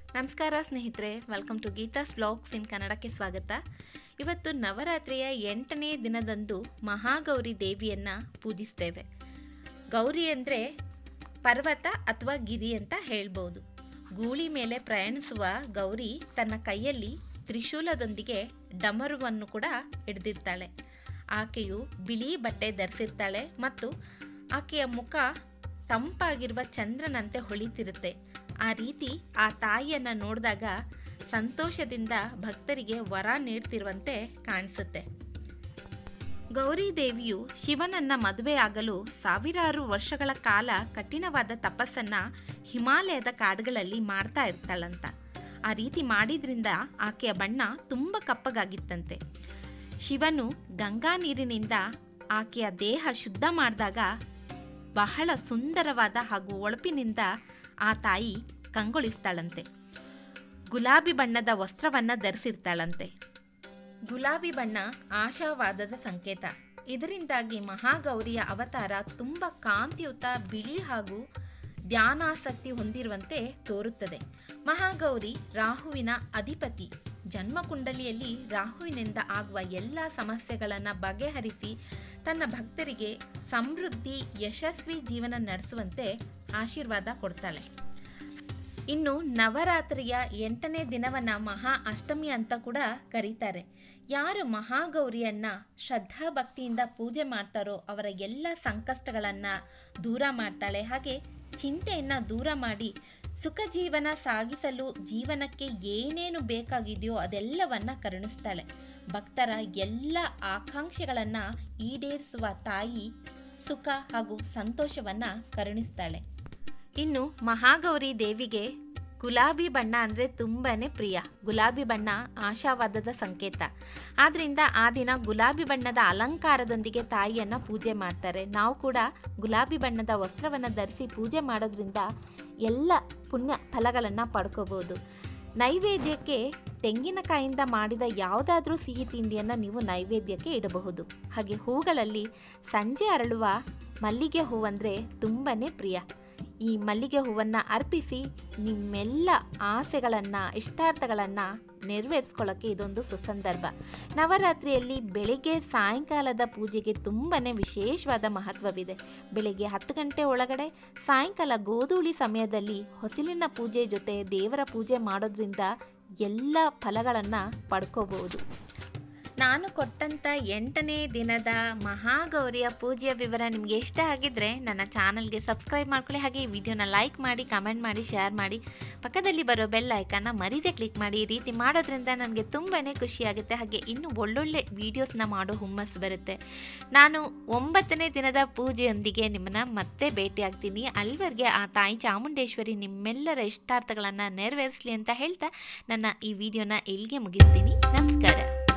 ನಮಸ್ಕಾರ ಸ್ನೇಹಿತರೆ welcome to Geetha's blogs in ಕನ್ನಡಕ್ಕೆ ಸ್ವಾಗತ ಇವತ್ತು ನವರಾತ್ರಿಯ ಎಂಟನೇ ದಿನದಂದು ಮಹಾಗೌರಿ ದೇವಿಯನ್ನು ಪೂಜಿಸ್ತೇವೆ ಗೌರಿ ಅಂದರೆ ಪರ್ವತ ಅಥವಾ ಗಿರಿ ಅಂತ ಹೇಳ್ಬೋದು ಗೂಳಿ ಮೇಲೆ ಪ್ರಯಾಣಿಸುವ ಗೌರಿ ತನ್ನ ಕೈಯಲ್ಲಿ ತ್ರಿಶೂಲದೊಂದಿಗೆ ಡಮರುವನ್ನು ಕೂಡ ಹಿಡಿದಿರ್ತಾಳೆ ಆಕೆಯು ಬಿಳಿ ಬಟ್ಟೆ ಧರಿಸಿರ್ತಾಳೆ ಮತ್ತು ಆಕೆಯ ಮುಖ ತಂಪಾಗಿರುವ ಚಂದ್ರನಂತೆ ಹೊಳಿತಿರುತ್ತೆ ಆ ರೀತಿ ಆ ತಾಯಿಯನ್ನು ನೋಡಿದಾಗ ಸಂತೋಷದಿಂದ ಭಕ್ತರಿಗೆ ವರ ನೀಡ್ತಿರುವಂತೆ ಕಾಣಿಸುತ್ತೆ ಗೌರಿ ದೇವಿಯು ಶಿವನನ್ನ ಮದುವೆಯಾಗಲು ಸಾವಿರಾರು ವರ್ಷಗಳ ಕಾಲ ಕಠಿಣವಾದ ತಪಸ್ಸನ್ನ ಹಿಮಾಲಯದ ಕಾಡುಗಳಲ್ಲಿ ಮಾಡ್ತಾ ಇರ್ತಾಳಂತ ಆ ರೀತಿ ಮಾಡಿದ್ರಿಂದ ಆಕೆಯ ಬಣ್ಣ ತುಂಬ ಕಪ್ಪಗಾಗಿತ್ತಂತೆ ಶಿವನು ಗಂಗಾ ನೀರಿನಿಂದ ಆಕೆಯ ದೇಹ ಶುದ್ಧ ಮಾಡಿದಾಗ ಬಹಳ ಸುಂದರವಾದ ಹಾಗೂ ಒಳಪಿನಿಂದ ಆ ತಾಯಿ ಕಂಗೊಳಿಸ್ತಾಳಂತೆ ಗುಲಾಬಿ ಬಣ್ಣದ ವಸ್ತ್ರವನ್ನು ಧರಿಸಿರ್ತಾಳಂತೆ ಗುಲಾಬಿ ಬಣ್ಣ ಆಶಾವಾದದ ಸಂಕೇತ ಇದರಿಂದಾಗಿ ಮಹಾಗೌರಿಯ ಅವತಾರ ತುಂಬ ಕಾಂತಿಯುತ ಬಿಳಿ ಹಾಗೂ ಧ್ಯಾನಾಸಕ್ತಿ ಹೊಂದಿರುವಂತೆ ತೋರುತ್ತದೆ ಮಹಾಗೌರಿ ರಾಹುವಿನ ಅಧಿಪತಿ ಜನ್ಮಕುಂಡಲಿಯಲ್ಲಿ ರಾಹುವಿನಿಂದ ಆಗುವ ಎಲ್ಲ ಸಮಸ್ಯೆಗಳನ್ನು ಬಗೆಹರಿಸಿ ತನ್ನ ಭಕ್ತರಿಗೆ ಸಮೃದ್ಧಿ ಯಶಸ್ವಿ ಜೀವನ ನಡೆಸುವಂತೆ ಆಶೀರ್ವಾದ ಕೊಡ್ತಾಳೆ ಇನ್ನು ನವರಾತ್ರಿಯ ಎಂಟನೇ ದಿನವನ್ನ ಮಹಾ ಅಷ್ಟಮಿ ಅಂತ ಕೂಡ ಕರೀತಾರೆ ಯಾರು ಮಹಾಗೌರಿಯನ್ನ ಶ್ರದ್ಧಾ ಭಕ್ತಿಯಿಂದ ಪೂಜೆ ಮಾಡ್ತಾರೋ ಅವರ ಎಲ್ಲ ಸಂಕಷ್ಟಗಳನ್ನು ದೂರ ಮಾಡ್ತಾಳೆ ಹಾಗೆ ಚಿಂತೆಯನ್ನು ದೂರ ಮಾಡಿ ಸುಖ ಜೀವನ ಸಾಗಿಸಲು ಜೀವನಕ್ಕೆ ಏನೇನು ಬೇಕಾಗಿದೆಯೋ ಅದೆಲ್ಲವನ್ನ ಕರುಣಿಸ್ತಾಳೆ ಭಕ್ತರ ಎಲ್ಲ ಆಕಾಂಕ್ಷೆಗಳನ್ನು ಈಡೇರಿಸುವ ತಾಯಿ ಸುಖ ಹಾಗೂ ಸಂತೋಷವನ್ನು ಕರುಣಿಸ್ತಾಳೆ ಇನ್ನು ಮಹಾಗೌರಿ ದೇವಿಗೆ ಗುಲಾಬಿ ಬಣ್ಣ ಅಂದರೆ ತುಂಬಾ ಪ್ರಿಯ ಗುಲಾಬಿ ಬಣ್ಣ ಆಶಾವಾದದ ಸಂಕೇತ ಆದ್ದರಿಂದ ಆ ದಿನ ಗುಲಾಬಿ ಬಣ್ಣದ ಅಲಂಕಾರದೊಂದಿಗೆ ತಾಯಿಯನ್ನು ಪೂಜೆ ಮಾಡ್ತಾರೆ ನಾವು ಕೂಡ ಗುಲಾಬಿ ಬಣ್ಣದ ವಸ್ತ್ರವನ್ನು ಧರಿಸಿ ಪೂಜೆ ಮಾಡೋದ್ರಿಂದ ಎಲ್ಲ ಪುಣ್ಯ ಫಲಗಳನ್ನು ಪಡ್ಕೋಬೋದು ನೈವೇದ್ಯಕ್ಕೆ ತೆಂಗಿನಕಾಯಿಂದ ಮಾಡಿದ ಯಾವುದಾದ್ರೂ ಸಿಹಿ ತಿಂಡಿಯನ್ನು ನೀವು ನೈವೇದ್ಯಕ್ಕೆ ಇಡಬಹುದು ಹಾಗೆ ಹೂಗಳಲ್ಲಿ ಸಂಜೆ ಅರಳುವ ಮಲ್ಲಿಗೆ ಹೂವಂದರೆ ತುಂಬಾ ಪ್ರಿಯ ಈ ಮಲ್ಲಿಗೆ ಹೂವನ್ನು ಅರ್ಪಿಸಿ ನಿಮ್ಮೆಲ್ಲ ಆಸೆಗಳನ್ನು ಇಷ್ಟಾರ್ಥಗಳನ್ನು ನೆರವೇರಿಸ್ಕೊಳ್ಳೋಕ್ಕೆ ಇದೊಂದು ಸುಸಂದರ್ಭ ನವರಾತ್ರಿಯಲ್ಲಿ ಬೆಳಿಗ್ಗೆ ಸಾಯಂಕಾಲದ ಪೂಜೆಗೆ ತುಂಬಾ ವಿಶೇಷವಾದ ಮಹತ್ವವಿದೆ ಬೆಳಿಗ್ಗೆ ಹತ್ತು ಗಂಟೆ ಒಳಗಡೆ ಸಾಯಂಕಾಲ ಗೋಧೂಳಿ ಸಮಯದಲ್ಲಿ ಹೊಸಲಿನ ಪೂಜೆ ಜೊತೆ ದೇವರ ಪೂಜೆ ಮಾಡೋದ್ರಿಂದ ಎಲ್ಲ ಫಲಗಳನ್ನು ಪಡ್ಕೋಬಹುದು ನಾನು ಕೊಟ್ಟಂಥ ಎಂಟನೇ ದಿನದ ಮಹಾಗೌರಿಯ ಪೂಜೆಯ ವಿವರ ನಿಮಗೆ ಇಷ್ಟ ಆಗಿದ್ದರೆ ನನ್ನ ಚಾನಲ್ಗೆ ಸಬ್ಸ್ಕ್ರೈಬ್ ಮಾಡ್ಕೊಳ್ಳಿ ಹಾಗೆ ಈ ವಿಡಿಯೋನ ಲೈಕ್ ಮಾಡಿ ಕಮೆಂಟ್ ಮಾಡಿ ಶೇರ್ ಮಾಡಿ ಪಕ್ಕದಲ್ಲಿ ಬರೋ ಬೆಲ್ ಐಕನ್ನ ಮರೀದೆ ಕ್ಲಿಕ್ ಮಾಡಿ ಈ ರೀತಿ ಮಾಡೋದ್ರಿಂದ ನನಗೆ ತುಂಬಾ ಖುಷಿಯಾಗುತ್ತೆ ಹಾಗೆ ಇನ್ನೂ ಒಳ್ಳೊಳ್ಳೆ ವೀಡಿಯೋಸ್ನ ಮಾಡೋ ಹುಮ್ಮಸ್ಸು ಬರುತ್ತೆ ನಾನು ಒಂಬತ್ತನೇ ದಿನದ ಪೂಜೆಯೊಂದಿಗೆ ನಿಮ್ಮನ್ನು ಮತ್ತೆ ಭೇಟಿಯಾಗ್ತೀನಿ ಅಲ್ಲಿವರೆಗೆ ಆ ತಾಯಿ ಚಾಮುಂಡೇಶ್ವರಿ ನಿಮ್ಮೆಲ್ಲರ ಇಷ್ಟಾರ್ಥಗಳನ್ನು ನೆರವೇರಿಸಲಿ ಅಂತ ಹೇಳ್ತಾ ನನ್ನ ಈ ವಿಡಿಯೋನ ಇಲ್ಲಿಗೆ ಮುಗಿಸ್ತೀನಿ ನಮಸ್ಕಾರ